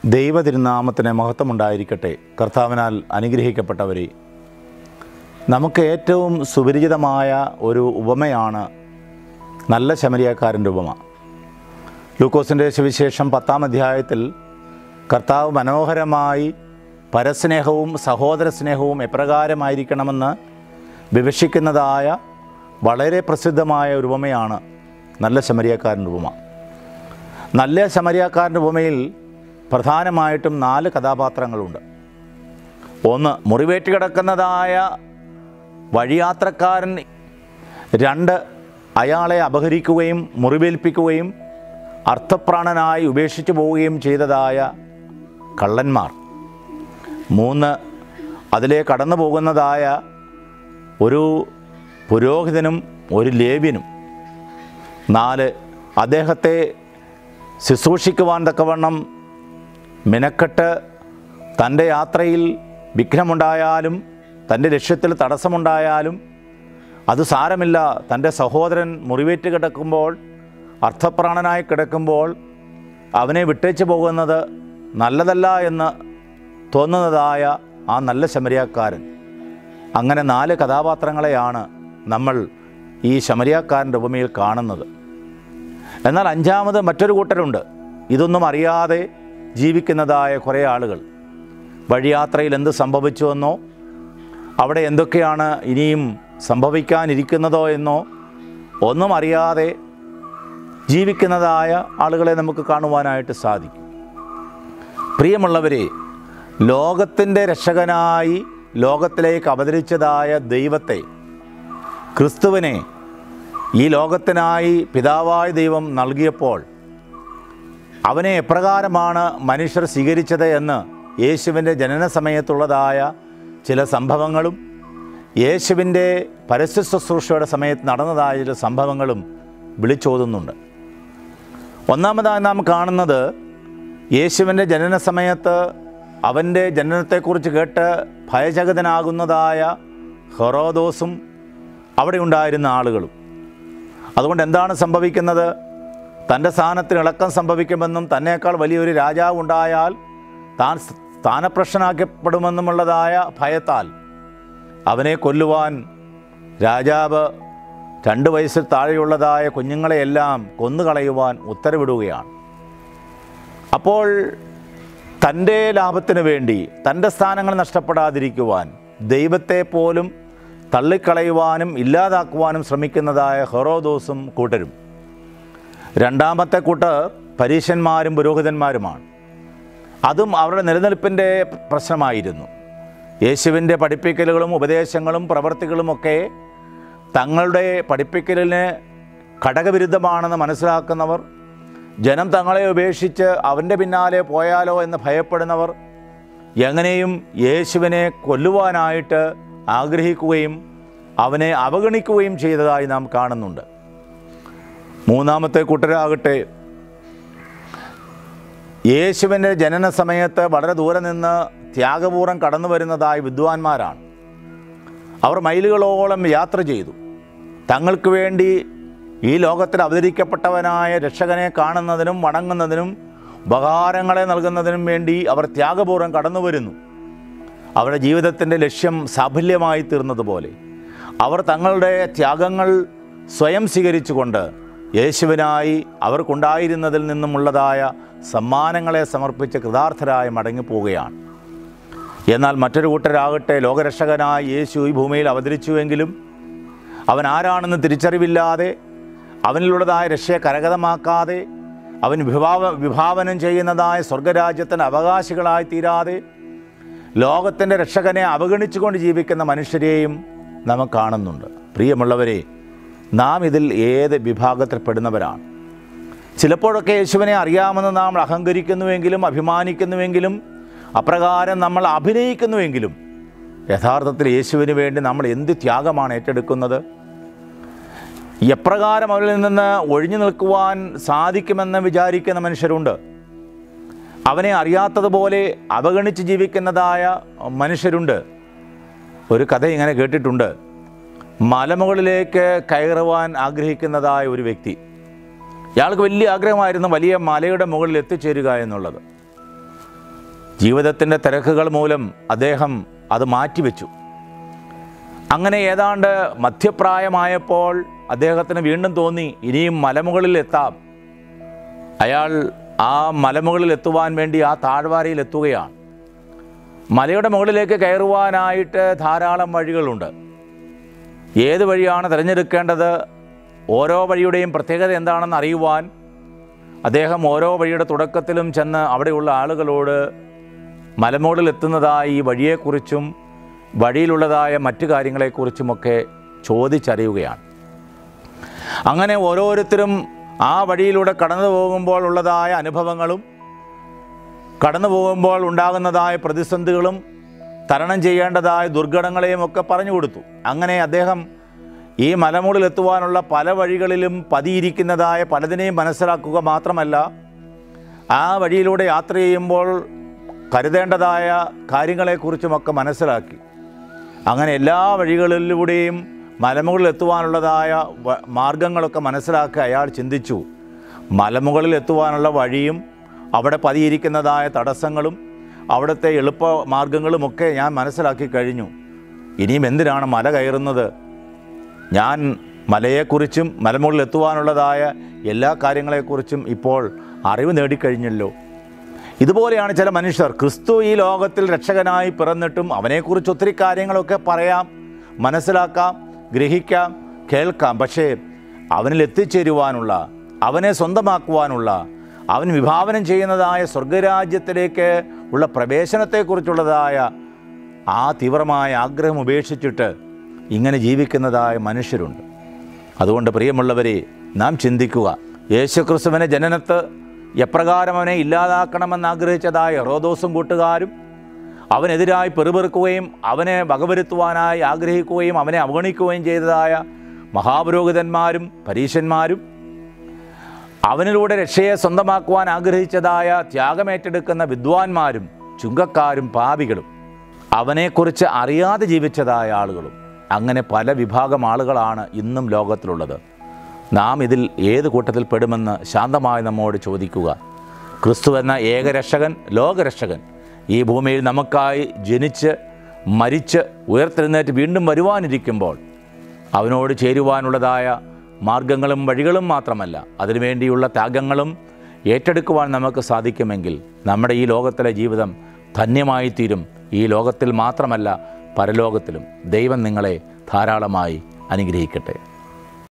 ദൈവ തിരുനാമത്തിന് മഹത്വമുണ്ടായിരിക്കട്ടെ കർത്താവിനാൽ അനുഗ്രഹിക്കപ്പെട്ടവരെ നമുക്ക് ഏറ്റവും സുപരിചിതമായ ഒരു ഉപമയാണ് നല്ല ശമരിയക്കാരൻ്റെ ഉപമ ലൂക്കോസിൻ്റെ സുവിശേഷം പത്താം അധ്യായത്തിൽ കർത്താവ് മനോഹരമായി പരസ്നേഹവും സഹോദര സ്നേഹവും എപ്രകാരമായിരിക്കണമെന്ന് വിവക്ഷിക്കുന്നതായ വളരെ പ്രസിദ്ധമായ ഒരു ഉപമയാണ് നല്ല ശമരിയക്കാരൻ്റെ ഉപമ നല്ല ശമരിയക്കാരൻ്റെ ഉപമയിൽ പ്രധാനമായിട്ടും നാല് കഥാപാത്രങ്ങളുണ്ട് ഒന്ന് മുറിവേറ്റ് കിടക്കുന്നതായ വഴിയാത്രക്കാരൻ രണ്ട് അയാളെ അപഹരിക്കുകയും മുറിവേൽപ്പിക്കുകയും അർത്ഥപ്രാണനായി ഉപേക്ഷിച്ചു പോവുകയും ചെയ്തതായ കള്ളന്മാർ മൂന്ന് അതിലെ കടന്നു പോകുന്നതായ ഒരു പുരോഹിതനും ഒരു ലേവ്യനും നാല് അദ്ദേഹത്തെ ശുശ്രൂഷിക്കുവാൻ തക്കവണ്ണം മിനക്കെട്ട് തൻ്റെ യാത്രയിൽ വിഘ്നമുണ്ടായാലും തൻ്റെ ലക്ഷ്യത്തിൽ തടസ്സമുണ്ടായാലും അത് സാരമില്ല തൻ്റെ സഹോദരൻ മുറിവേറ്റ് കിടക്കുമ്പോൾ അർത്ഥപ്രാണനായി കിടക്കുമ്പോൾ അവനെ വിട്ടേച്ച് പോകുന്നത് നല്ലതല്ല എന്ന് തോന്നുന്നതായ ആ നല്ല ശമരിയാക്കാരൻ അങ്ങനെ നാല് കഥാപാത്രങ്ങളെയാണ് നമ്മൾ ഈ ശമരിയാക്കാരൻ്റെ ഉപമയിൽ കാണുന്നത് എന്നാൽ അഞ്ചാമത് മറ്റൊരു കൂട്ടരുണ്ട് ഇതൊന്നും അറിയാതെ ജീവിക്കുന്നതായ കുറേ ആളുകൾ വഴിയാത്രയിൽ എന്ത് സംഭവിച്ചുവെന്നോ അവിടെ എന്തൊക്കെയാണ് ഇനിയും സംഭവിക്കാനിരിക്കുന്നതോ എന്നോ ഒന്നും അറിയാതെ ജീവിക്കുന്നതായ ആളുകളെ നമുക്ക് കാണുവാനായിട്ട് സാധിക്കും പ്രിയമുള്ളവരെ ലോകത്തിൻ്റെ രക്ഷകനായി ലോകത്തിലേക്ക് അവതരിച്ചതായ ദൈവത്തെ ക്രിസ്തുവിനെ ഈ ലോകത്തിനായി പിതാവായ ദൈവം നൽകിയപ്പോൾ അവനെ എപ്രകാരമാണ് മനുഷ്യർ സ്വീകരിച്ചത് എന്ന് യേശുവിൻ്റെ ജനന സമയത്തുള്ളതായ ചില സംഭവങ്ങളും യേശുവിൻ്റെ പരസ്യ ശുശ്രൂഷയുടെ സമയത്ത് നടന്നതായ ചില സംഭവങ്ങളും വിളിച്ചോതുന്നുണ്ട് ഒന്നാമതായി നാം കാണുന്നത് യേശുവിൻ്റെ ജനന സമയത്ത് അവൻ്റെ ജനനത്തെക്കുറിച്ച് കേട്ട് ഭയചകിതനാകുന്നതായ ഹെറോദോസും അവിടെ ഉണ്ടായിരുന്ന ആളുകളും അതുകൊണ്ട് എന്താണ് സംഭവിക്കുന്നത് തൻ്റെ സ്ഥാനത്തിന് ഇളക്കം സംഭവിക്കുമെന്നും തന്നേക്കാൾ വലിയൊരു രാജാവ് ഉണ്ടായാൽ താൻ സ്ഥാനപ്രശ്നമാക്കപ്പെടുമെന്നുമുള്ളതായ ഭയത്താൽ അവനെ കൊല്ലുവാൻ രാജാവ് രണ്ട് വയസ്സിൽ താഴെയുള്ളതായ കുഞ്ഞുങ്ങളെയെല്ലാം കൊന്നുകളയുവാൻ ഉത്തരവിടുകയാണ് അപ്പോൾ തൻ്റെ ലാഭത്തിന് വേണ്ടി തൻ്റെ സ്ഥാനങ്ങൾ നഷ്ടപ്പെടാതിരിക്കുവാൻ ദൈവത്തെ പോലും തള്ളിക്കളയുവാനും ഇല്ലാതാക്കുവാനും ശ്രമിക്കുന്നതായ ഹെറോദോസും കൂട്ടരും രണ്ടാമത്തെ കൂട്ടർ പരീശന്മാരും പുരോഹിതന്മാരുമാണ് അതും അവരുടെ നിലനിൽപ്പിൻ്റെ പ്രശ്നമായിരുന്നു യേശുവിൻ്റെ പഠിപ്പിക്കലുകളും ഉപദേശങ്ങളും പ്രവർത്തികളുമൊക്കെ തങ്ങളുടെ പഠിപ്പിക്കലിന് ഘടകവിരുദ്ധമാണെന്ന് മനസ്സിലാക്കുന്നവർ ജനം തങ്ങളെ ഉപേക്ഷിച്ച് അവൻ്റെ പിന്നാലെ പോയാലോ എന്ന് ഭയപ്പെടുന്നവർ എങ്ങനെയും യേശുവിനെ കൊല്ലുവാനായിട്ട് ആഗ്രഹിക്കുകയും അവനെ അവഗണിക്കുകയും ചെയ്തതായി നാം കാണുന്നുണ്ട് മൂന്നാമത്തെ കൂട്ടരാകട്ടെ യേശുവിൻ്റെ ജനന സമയത്ത് വളരെ ദൂരെ നിന്ന് ത്യാഗപൂർവ്വം കടന്നു വരുന്നതായ വിദ്വാൻമാരാണ് അവർ മൈലുകളോളം യാത്ര ചെയ്തു തങ്ങൾക്ക് വേണ്ടി ഈ ലോകത്തിൽ അവതരിക്കപ്പെട്ടവനായ രക്ഷകനെ കാണുന്നതിനും വണങ്ങുന്നതിനും ഉപകാരങ്ങളെ നൽകുന്നതിനും വേണ്ടി അവർ ത്യാഗപൂർവ്വം കടന്നു വരുന്നു അവരുടെ ജീവിതത്തിൻ്റെ ലക്ഷ്യം സാഫല്യമായി തീർന്നതുപോലെ അവർ തങ്ങളുടെ ത്യാഗങ്ങൾ സ്വയം സ്വീകരിച്ചുകൊണ്ട് യേശുവിനായി അവർക്കുണ്ടായിരുന്നതിൽ നിന്നുമുള്ളതായ സമ്മാനങ്ങളെ സമർപ്പിച്ച് കൃതാർത്ഥരായി മടങ്ങിപ്പോവുകയാണ് എന്നാൽ മറ്റൊരു കൂട്ടരാകട്ടെ ലോകരക്ഷകനായി യേശു ഈ ഭൂമിയിൽ അവതരിച്ചുവെങ്കിലും അവൻ ആരാണെന്ന് തിരിച്ചറിവില്ലാതെ അവനിലുള്ളതായ രക്ഷയെ കരഗതമാക്കാതെ അവൻ വിഭാവ വിഭാവനം ചെയ്യുന്നതായ സ്വർഗരാജ്യത്തിന് അവകാശികളായി തീരാതെ ലോകത്തിൻ്റെ രക്ഷകനെ അവഗണിച്ചുകൊണ്ട് ജീവിക്കുന്ന മനുഷ്യരെയും നാം കാണുന്നുണ്ട് പ്രിയമുള്ളവരെ നാം ഇതിൽ ഏത് വിഭാഗത്തിൽപ്പെടുന്നവരാണ് ചിലപ്പോഴൊക്കെ യേശുവിനെ അറിയാമെന്ന് നാം അഹങ്കരിക്കുന്നുവെങ്കിലും അഭിമാനിക്കുന്നുവെങ്കിലും അപ്രകാരം നമ്മൾ അഭിനയിക്കുന്നുവെങ്കിലും യഥാർത്ഥത്തിൽ യേശുവിന് വേണ്ടി നമ്മൾ എന്ത് ത്യാഗമാണ് ഏറ്റെടുക്കുന്നത് എപ്രകാരം അവരിൽ നിന്ന് ഒഴിഞ്ഞു നിൽക്കുവാൻ സാധിക്കുമെന്ന് വിചാരിക്കുന്ന മനുഷ്യരുണ്ട് അവനെ അറിയാത്തതുപോലെ അവഗണിച്ച് ജീവിക്കുന്നതായ മനുഷ്യരുണ്ട് ഒരു കഥ ഇങ്ങനെ കേട്ടിട്ടുണ്ട് മലമുകളിലേക്ക് കയറുവാൻ ആഗ്രഹിക്കുന്നതായ ഒരു വ്യക്തി ഇയാൾക്ക് വലിയ ആഗ്രഹമായിരുന്നു വലിയ മലയുടെ മുകളിൽ എത്തിച്ചേരുക എന്നുള്ളത് ജീവിതത്തിൻ്റെ തിരക്കുകൾ മൂലം അദ്ദേഹം അത് മാറ്റിവെച്ചു അങ്ങനെ ഏതാണ്ട് മധ്യപ്രായമായപ്പോൾ അദ്ദേഹത്തിന് വീണ്ടും തോന്നി ഇനിയും മലമുകളിൽ എത്താം അയാൾ ആ മലമുകളിൽ എത്തുവാൻ വേണ്ടി ആ താഴ്വാരയിൽ എത്തുകയാണ് മലയുടെ മുകളിലേക്ക് കയറുവാനായിട്ട് ധാരാളം വഴികളുണ്ട് ഏത് വഴിയാണ് തിരഞ്ഞെടുക്കേണ്ടത് ഓരോ വഴിയുടെയും പ്രത്യേകത എന്താണെന്ന് അറിയുവാൻ അദ്ദേഹം ഓരോ വഴിയുടെ തുടക്കത്തിലും ചെന്ന് അവിടെയുള്ള ആളുകളോട് മലമുകളിൽ എത്തുന്നതായ ഈ വഴിയെക്കുറിച്ചും വഴിയിലുള്ളതായ മറ്റു കാര്യങ്ങളെക്കുറിച്ചുമൊക്കെ ചോദിച്ചറിയുകയാണ് അങ്ങനെ ഓരോരുത്തരും ആ വഴിയിലൂടെ കടന്നു പോകുമ്പോൾ ഉള്ളതായ അനുഭവങ്ങളും കടന്നു പോകുമ്പോൾ ഉണ്ടാകുന്നതായ പ്രതിസന്ധികളും തരണം ചെയ്യേണ്ടതായ ദുർഘടങ്ങളെയും ഒക്കെ പറഞ്ഞു കൊടുത്തു അങ്ങനെ അദ്ദേഹം ഈ മലമുകളിൽ എത്തുവാനുള്ള പല വഴികളിലും പതിയിരിക്കുന്നതായ പലതിനെയും മനസ്സിലാക്കുക മാത്രമല്ല ആ വഴിയിലൂടെ യാത്ര ചെയ്യുമ്പോൾ കരുതേണ്ടതായ കാര്യങ്ങളെക്കുറിച്ചുമൊക്കെ മനസ്സിലാക്കി അങ്ങനെ എല്ലാ വഴികളിലൂടെയും മലമുകളിൽ എത്തുവാനുള്ളതായ വ- മാർഗങ്ങളൊക്കെ മനസ്സിലാക്കി അയാൾ ചിന്തിച്ചു മലമുകളിൽ എത്തുവാനുള്ള വഴിയും അവിടെ പതിയിരിക്കുന്നതായ തടസ്സങ്ങളും അവിടുത്തെ എളുപ്പ മാർഗങ്ങളുമൊക്കെ ഞാൻ മനസ്സിലാക്കി കഴിഞ്ഞു ഇനിയും എന്തിനാണ് മല കയറുന്നത് ഞാൻ മലയെക്കുറിച്ചും മലമുകളിൽ എത്തുവാനുള്ളതായ എല്ലാ കാര്യങ്ങളെക്കുറിച്ചും ഇപ്പോൾ അറിവ് നേടിക്കഴിഞ്ഞല്ലോ ഇതുപോലെയാണ് ചില മനുഷ്യർ ക്രിസ്തു ഈ ലോകത്തിൽ രക്ഷകനായി പിറന്നിട്ടും അവനെക്കുറിച്ച് ഒത്തിരി കാര്യങ്ങളൊക്കെ പറയാം മനസ്സിലാക്കാം ഗ്രഹിക്കാം കേൾക്കാം പക്ഷേ അവനിൽ എത്തിച്ചേരുവാനുള്ള അവനെ സ്വന്തമാക്കുവാനുള്ള അവൻ വിഭാവനം ചെയ്യുന്നതായ സ്വർഗരാജ്യത്തിലേക്ക് ഉള്ള പ്രവേശനത്തെക്കുറിച്ചുള്ളതായ ആ തീവ്രമായ ആഗ്രഹം ഉപേക്ഷിച്ചിട്ട് ഇങ്ങനെ ജീവിക്കുന്നതായ മനുഷ്യരുണ്ട് അതുകൊണ്ട് പ്രിയമുള്ളവരെ നാം ചിന്തിക്കുക യേശുക്രിസ്തുവിനെ ജനനത്ത് എപ്രകാരം അവനെ ഇല്ലാതാക്കണമെന്ന് ആഗ്രഹിച്ചതായ ഹെറോദോസും കൂട്ടുകാരും അവനെതിരായി പെറുപെറുക്കുകയും അവനെ വകവരുത്തുവാനായി ആഗ്രഹിക്കുകയും അവനെ അവഗണിക്കുകയും ചെയ്തതായ മഹാപുരോഹിതന്മാരും പരീശന്മാരും അവനിലൂടെ രക്ഷയെ സ്വന്തമാക്കുവാൻ ആഗ്രഹിച്ചതായ ത്യാഗമേറ്റെടുക്കുന്ന വിദ്വാൻമാരും ചുങ്കക്കാരും പാപികളും അവനെക്കുറിച്ച് അറിയാതെ ജീവിച്ചതായ ആളുകളും അങ്ങനെ പല വിഭാഗം ആളുകളാണ് ഇന്നും ലോകത്തിലുള്ളത് നാം ഇതിൽ ഏത് കൂട്ടത്തിൽ പെടുമെന്ന് ശാന്തമായി നമ്മോട് ചോദിക്കുക ക്രിസ്തു എന്ന ഏകരക്ഷകൻ ലോകരക്ഷകൻ ഈ ഭൂമിയിൽ നമുക്കായി ജനിച്ച് മരിച്ച് ഉയർത്തെഴുന്നേറ്റ് വീണ്ടും വരുവാനിരിക്കുമ്പോൾ അവനോട് ചേരുവാനുള്ളതായ മാർഗങ്ങളും വഴികളും മാത്രമല്ല അതിനുവേണ്ടിയുള്ള ത്യാഗങ്ങളും ഏറ്റെടുക്കുവാൻ നമുക്ക് സാധിക്കുമെങ്കിൽ നമ്മുടെ ഈ ലോകത്തിലെ ജീവിതം ധന്യമായി തീരും ഈ ലോകത്തിൽ മാത്രമല്ല പരലോകത്തിലും ദൈവം നിങ്ങളെ ധാരാളമായി അനുഗ്രഹിക്കട്ടെ